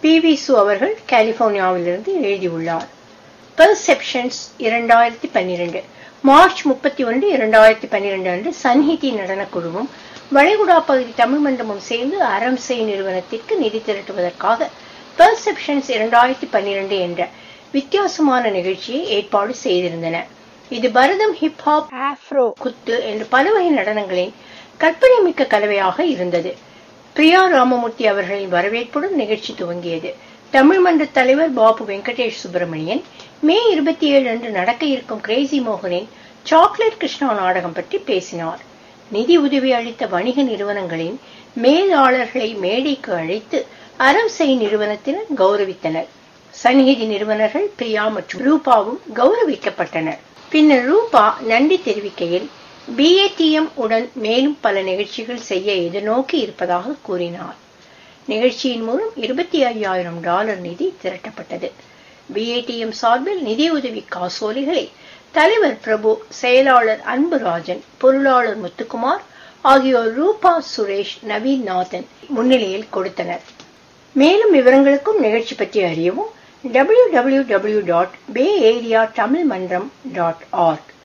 P V சு அவர்கள் கலிபோர்னியாவிலிருந்து எழுதியுள்ளார் பெர்செப்ஷன்ஸ் இரண்டாயிரத்தி பன்னிரண்டு மார்ச் முப்பத்தி ஒன்று இரண்டாயிரத்தி பன்னிரண்டு அன்று சன்ஹிதி நடனக் குழுவும் வளைகுடா பகுதி தமிழ் மன்றமும் சேர்ந்து அரம்சை நிறுவனத்திற்கு நிதி திரட்டுவதற்காக பெர்செப்ஷன்ஸ் இரண்டாயிரத்தி பன்னிரண்டு என்ற வித்தியாசமான நிகழ்ச்சியை ஏற்பாடு செய்திருந்தன இது பரதம் ஹிப்ஹாப் ஆப்ரோ குத்து என்ற பலவகை நடனங்களின் கற்பனை மிக்க கலவையாக இருந்தது பிரியா ராமமூர்த்தி அவர்களின் வரவேற்புடன் நிகழ்ச்சி துவங்கியது தமிழ் மன்ற தலைவர் பாபு வெங்கடேஷ் சுப்பிரமணியன் மே இருபத்தி ஏழு அன்று நடக்க இருக்கும் கிரேசி மோகனின் சாக்லேட் கிருஷ்ணா நாடகம் பற்றி பேசினார் நிதி உதவி அளித்த வணிக நிறுவனங்களின் மேலாளர்களை மேடைக்கு அழைத்து அரம்சை நிறுவனத்தினர் கௌரவித்தனர் சன்னிதி நிறுவனர்கள் பிரியா மற்றும் ரூபாவும் கௌரவிக்கப்பட்டனர் பின்னர் ரூபா நன்றி தெரிவிக்கையில் பிஏடிஎம் உடன் மேலும் பல நிகழ்ச்சிகள் செய்ய எதிர்நோக்கி இருப்பதாக கூறினார் நிகழ்ச்சியின் மூலம் இருபத்தி ஐயாயிரம் டாலர் நிதி திரட்டப்பட்டது பிஏடிஎம் சார்பில் நிதியுதவி காசோலைகளை தலைவர் பிரபு செயலாளர் அன்புராஜன் பொருளாளர் முத்துக்குமார் ஆகியோர் ரூபா சுரேஷ் நவீன் நாதன் முன்னிலையில் கொடுத்தனர் மேலும் விவரங்களுக்கும் நிகழ்ச்சி பற்றி அறியவும் W W W dot Bay area Tamil Mandram dot arc